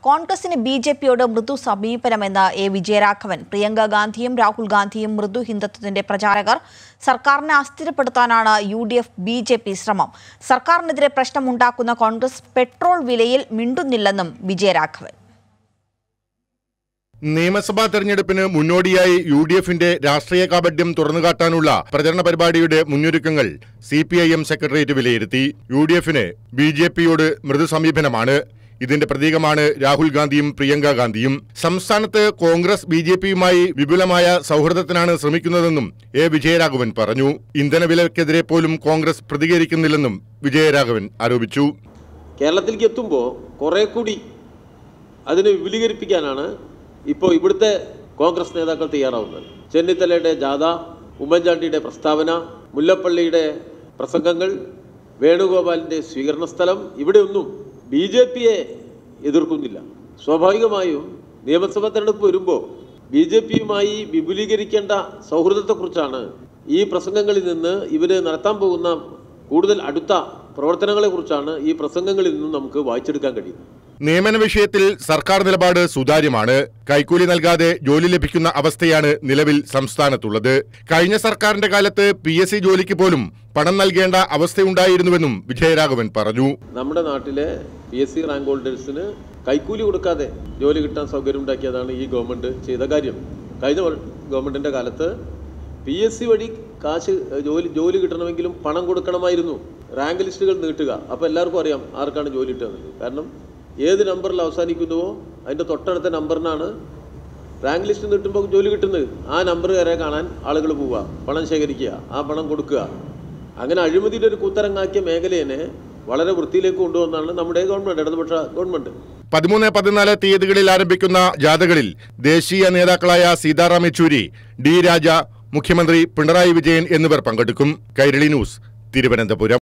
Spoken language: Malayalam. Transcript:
കോൺഗ്രസിന് ബി ജെ പിയോട് മൃദു സമീപനമെന്ന് എ വിജയരാഘവൻ പ്രിയങ്ക ഗാന്ധിയും രാഹുൽ ഗാന്ധിയും മൃദു ഹിന്ദുത്വത്തിന്റെ പ്രചാരകർ സർക്കാരിനെ അസ്ഥിരപ്പെടുത്താനാണ് U D F B J P ശ്രമം സർക്കാരിനെതിരെ പ്രശ്നമുണ്ടാക്കുന്ന കോൺഗ്രസ് പെട്രോൾ വിലയിൽ മിണ്ടുന്നില്ലെന്നും വിജയരാഘവൻ നിയമസഭാ തെരഞ്ഞെടുപ്പിന് മുന്നോടിയായി യു ഡി എഫിന്റെ രാഷ്ട്രീയ കാപട്യം തുറന്നുകാട്ടാനുള്ള പ്രചരണ പരിപാടിയുടെ മുന്നൊരുക്കങ്ങൾ C P I M secretariat വിലയിരുത്തി യു ഡി എഫിന് ബി ജെ പിയോട് മൃദു സമീപനമാണ് ഇതിന്റെ പ്രതീകമാണ് രാഹുൽ ഗാന്ധിയും പ്രിയങ്ക ഗാന്ധിയും സംസ്ഥാനത്ത് കോൺഗ്രസ് ബി ജെ പിയുമായി വിപുലമായ സൗഹൃദത്തിനാണ് ശ്രമിക്കുന്നതെന്നും എ വിജയരാഘവൻ പറഞ്ഞു ഇന്ധനവിലക്കെതിരെ പോലും കോൺഗ്രസ് പ്രതികരിക്കുന്നില്ലെന്നും വിജയരാഘവൻ ആരോപിച്ചു കേരളത്തിലേക്ക് എത്തുമ്പോൾ കുറെ കൂടി അതിനെ വിപുലീകരിപ്പിക്കാനാണ് ഇപ്പോൾ ഇവിടുത്തെ കോൺഗ്രസ് നേതാക്കൾ തയ്യാറാവുന്നത് ചെന്നിത്തലയുടെ ജാഥ ഉമ്മൻചാണ്ടിയുടെ പ്രസ്താവന മുല്ലപ്പള്ളിയുടെ പ്രസംഗങ്ങൾ വേണുഗോപാലിൻ്റെ സ്വീകരണ സ്ഥലം ഇവിടെയൊന്നും ബി ജെ പിയെ എതിർക്കുന്നില്ല സ്വാഭാവികമായും നിയമസഭാ തെരഞ്ഞെടുപ്പ് വരുമ്പോൾ ബി ജെ പിയുമായി വിപുലീകരിക്കേണ്ട സൗഹൃദത്തെക്കുറിച്ചാണ് ഈ പ്രസംഗങ്ങളിൽ നിന്ന് ഇവർ നടത്താൻ പോകുന്ന കൂടുതൽ അടുത്ത പ്രവർത്തനങ്ങളെക്കുറിച്ചാണ് ഈ പ്രസംഗങ്ങളിൽ നിന്നും നമുക്ക് വായിച്ചെടുക്കാൻ കഴിയുന്നത് നിയമന വിഷയത്തിൽ സർക്കാർ നിലപാട് സുതാര്യമാണ് കൈക്കൂലി നൽകാതെ ജോലി ലഭിക്കുന്ന അവസ്ഥയാണ് നിലവിൽ സംസ്ഥാനത്തുള്ളത് കഴിഞ്ഞ സർക്കാരിന്റെ കാലത്ത് പി എസ് സി ജോലിക്ക് പോലും പണം നൽകേണ്ട അവസ്ഥയുണ്ടായിരുന്നുവെന്നും വിജയരാഘവൻ പറഞ്ഞു നമ്മുടെ നാട്ടിലെ പി എസ് സി റാങ്ക് ഹോൾഡേഴ്സിന് കൈക്കൂലി കൊടുക്കാതെ ജോലി കിട്ടാൻ സൗകര്യം ഉണ്ടാക്കിയതാണ് ഈ ഗവൺമെൻറ് ചെയ്ത കാര്യം കഴിഞ്ഞ വർ- ഗവൺമെൻറ്റിൻ്റെ കാലത്ത് പി എസ് സി വഴി കാശ് ഏഹ്, ജോലി ജോലി കിട്ടണമെങ്കിലും പണം കൊടുക്കണമായിരുന്നു റാങ്ക് ലിസ്റ്റുകൾ നീട്ടുക അപ്പോൾ എല്ലാവർക്കും അറിയാം ആർക്കാണ് ജോലി കിട്ടുന്നത് കാരണം ഏത് നമ്പറിൽ അവസാനിക്കുന്നുവോ അതിൻ്റെ തൊട്ടടുത്ത നമ്പറിനാണ് റാങ്ക് ലിസ്റ്റ് നീട്ടുമ്പോൾ ജോലി കിട്ടുന്നത് ആ നമ്പർ വരെ കാണാൻ ആളുകൾ പോവുക പണം ശേഖരിക്കുക ആ പണം കൊടുക്കുക അങ്ങനെ അഴിമതിയുടെ ഒരു കൂത്തരങ്ങാക്കിയ മേഖലയെ വളരെ വൃത്തിയിലേക്ക് കൊണ്ടുവന്നാണ് നമ്മുടെ ഗവൺമെൻറ് ഇടതുപക്ഷ ഗവൺമെൻറ് പതിമൂന്ന് പതിനാല് തീയതികളിൽ ആരംഭിക്കുന്ന ജാഥകളിൽ ദേശീയ നേതാക്കളായ സീതാറാം യെച്ചൂരി ഡി രാജ മുഖ്യമന്ത്രി പിണറായി വിജയൻ എന്നിവർ പങ്കെടുക്കും കൈരളി ന്യൂസ് തിരുവനന്തപുരം